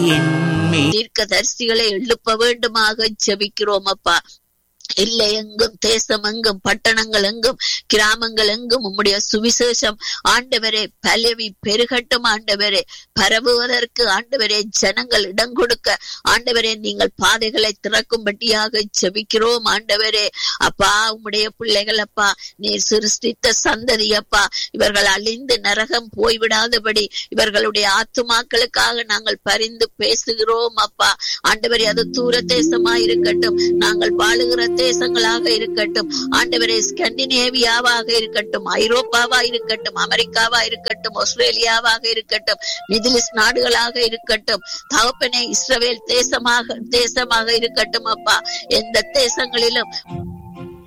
என்மே தீர்க்கதரிசிகளை எழுப்ப வேண்டுமாக ஜெபிக்கிறோம் அப்பா இல்லை எங்கும் தேசம் எங்கும் பட்டணங்கள் எங்கும் கிராமங்கள் எங்கும் உம்முடைய சுவிசேஷம் ஆண்டவரே பலவி பெருகட்டும் ஆண்டவரே பரவுவதற்கு ஆண்டவரே ஜனங்கள் இடம் கொடுக்க ஆண்டவரே நீங்கள் பாதைகளை திறக்கும்படியாக ஜெபிக்கிறோம் ஆண்டவரே அப்பா உம்முடைய பிள்ளைகள் அப்பா நீர் சிருஷ்டித்த சந்ததி அப்பா இவர்கள் அழிந்து நரகம் போய்விடாதபடி இவர்களுடைய ஆத்துமாக்களுக்காக நாங்கள் பரிந்து பேசுகிறோம் அப்பா ஆண்டவரே அது தூர தேசமா இருக்கட்டும் நாங்கள் வாழுகிற தேசங்களாக இருக்கட்டும் ஆண்டவரே ஸ்கண்டினேவியாவாக இருக்கட்டும் ஐரோப்பாவா இருக்கட்டும் அமெரிக்காவா இருக்கட்டும் ஆஸ்திரேலியாவாக இருக்கட்டும் மிடில் ஈஸ்ட் நாடுகளாக இருக்கட்டும் தகப்பனே இஸ்ரவேல் தேசமாக தேசமாக இருக்கட்டும் அப்பா எந்த தேசங்களிலும்